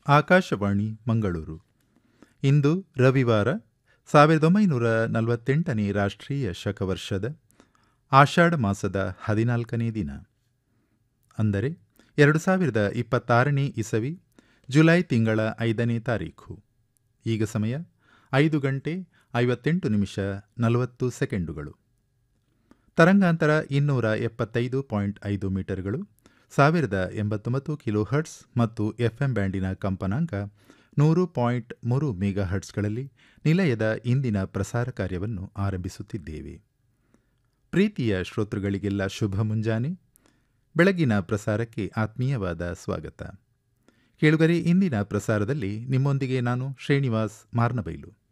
ಆಕಾಶವಾಣಿ ಮಂಗಳೂರು ಇಂದು ರವಿವಾರ ಸಾವಿರದ ಒಂಬೈನೂರ ನಲವತ್ತೆಂಟನೇ ರಾಷ್ಟ್ರೀಯ ಶಕವರ್ಷದ ಆಷಾಢ ಮಾಸದ ಹದಿನಾಲ್ಕನೇ ದಿನ ಅಂದರೆ ಎರಡು ಸಾವಿರದ ಇಪ್ಪತ್ತಾರನೇ ಇಸವಿ ಜುಲೈ ತಿಂಗಳ ಐದನೇ ತಾರೀಖು ಈಗ ಸಮಯ ಐದು ಗಂಟೆ ಐವತ್ತೆಂಟು ನಿಮಿಷ ನಲವತ್ತು ಸೆಕೆಂಡುಗಳು ತರಂಗಾಂತರ ಇನ್ನೂರ ಎಪ್ಪತ್ತೈದು ಪಾಯಿಂಟ್ ಐದು ಮೀಟರ್ಗಳು ಸಾವಿರದ ಎಂಬತ್ತೊಂಬತ್ತು ಕಿಲೋ ಹರ್ಟ್ಸ್ ಮತ್ತು ಎಫ್ಎಂ ಬ್ಯಾಂಡಿನ ಕಂಪನಾಂಕ ನೂರು ಪಾಯಿಂಟ್ ಮೂರು ಮೆಗಾ ಹರ್ಟ್ಸ್ಗಳಲ್ಲಿ ನಿಲಯದ ಇಂದಿನ ಪ್ರಸಾರ ಕಾರ್ಯವನ್ನು ಆರಂಭಿಸುತ್ತಿದ್ದೇವೆ ಪ್ರೀತಿಯ ಶ್ರೋತೃಗಳಿಗೆಲ್ಲ ಶುಭ ಮುಂಜಾನೆ ಬೆಳಗಿನ ಪ್ರಸಾರಕ್ಕೆ ಆತ್ಮೀಯವಾದ ಸ್ವಾಗತ ಕೇಳುಗರೆ ಇಂದಿನ ಪ್ರಸಾರದಲ್ಲಿ ನಿಮ್ಮೊಂದಿಗೆ ನಾನು ಶ್ರೀನಿವಾಸ್ ಮಾರ್ನಬೈಲು